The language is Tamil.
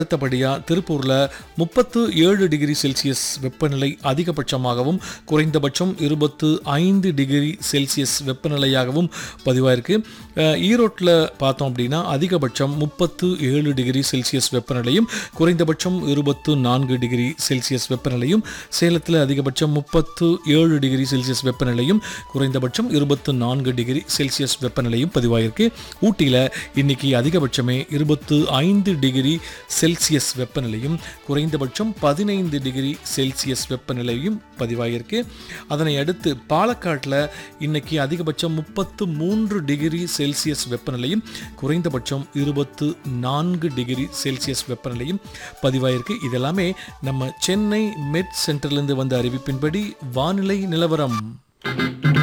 அடுத்தபடியாக திருப்பூரில் முப்பத்து ஏழு டிகிரி செல்சியஸ் வெப்பநிலை அதிகபட்சமாகவும் குறைந்தபட்சம் இருபத்து ஐந்து டிகிரி செல்சியஸ் வெப்பநிலையாகவும் பதிவாயிருக்கு அஹ், ஈரோட்டில் பார்த்தோம் அப்படின்னா அதிகபட்சம் முப்பத்து ஏழு டிகிரி செல்சியஸ் வெப்பநிலையும் குறைந்தபட்சம் இருபத்து நான்கு டிகிரி செல்சியஸ் வெப்பநிலையும் சேலத்தில் அதிகபட்சம் முப்பத்து ஏழு டிகிரி செல்சியஸ் வெப்பநிலையும் குறைந்தபட்சம் இருபத்து நான்கு டிகிரி செல்சியஸ் வெப்பநிலையும் பதிவாயிருக்கு ஊட்டியில் இன்னைக்கு அதிகபட்சமே இருபத்து ஐந்து டிகிரி செல்சியஸ் வெப்பநிலையும் குறைந்தபட்சம் பதினைந்து டிகிரி செல்சியஸ் வெப்பநிலையும் பதிவாகியிருக்கு அதனை அடுத்து பாலக்காட்டில் இன்னைக்கு அதிகபட்சம் முப்பத்து மூன்று டிகிரி செல்சியஸ் வெப்பநிலையும் குறைந்தபட்சம் இருபத்து நான்கு டிகிரி செல்சியஸ் வெப்பநிலையும் பதிவாயிருக்கு இதெல்லாமே நம்ம சென்னை மெட் சென்டர்லேருந்து வந்த அறிவிப்பின்படி வானிலை நிலவரம்